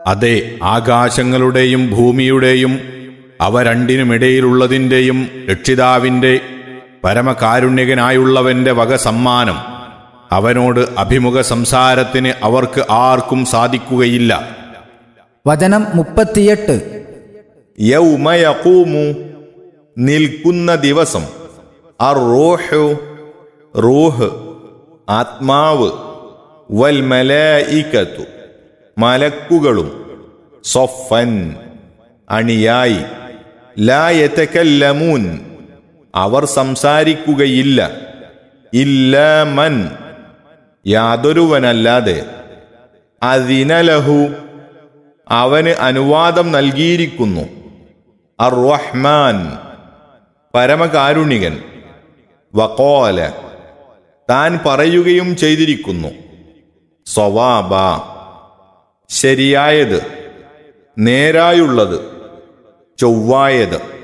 അതെ ആകാശങ്ങളുടെയും ഭൂമിയുടെയും അവ രണ്ടിനുമിടയിലുള്ളതിൻ്റെയും രക്ഷിതാവിൻ്റെ പരമകാരുണ്യകനായുള്ളവന്റെ വക സമ്മാനം അവനോട് അഭിമുഖ സംസാരത്തിന് അവർക്ക് ആർക്കും സാധിക്കുകയില്ല വചനം മുപ്പത്തിയെട്ട് യൗമയക്കൂമു നിൽക്കുന്ന ദിവസം അറോഹു റൂഹ് ആത്മാവ് വൽ മലായിക്കത്തു മലക്കുകളും സൊഫൻ അണിയായി ലായത്തക്കല്ലമൂൻ അവർ സംസാരിക്കുകയില്ല ഇല്ല മൻ യാതൊരുവനല്ലാതെ അതിനലഹു അവന് അനുവാദം നൽകിയിരിക്കുന്നു അർ റഹ്മാൻ പരമകാരുണികൻ വക്കോല താൻ പറയുകയും ചെയ്തിരിക്കുന്നു സ്വവാബ ശരിയായത് നേരായുള്ളത് ചൊവ്വായത്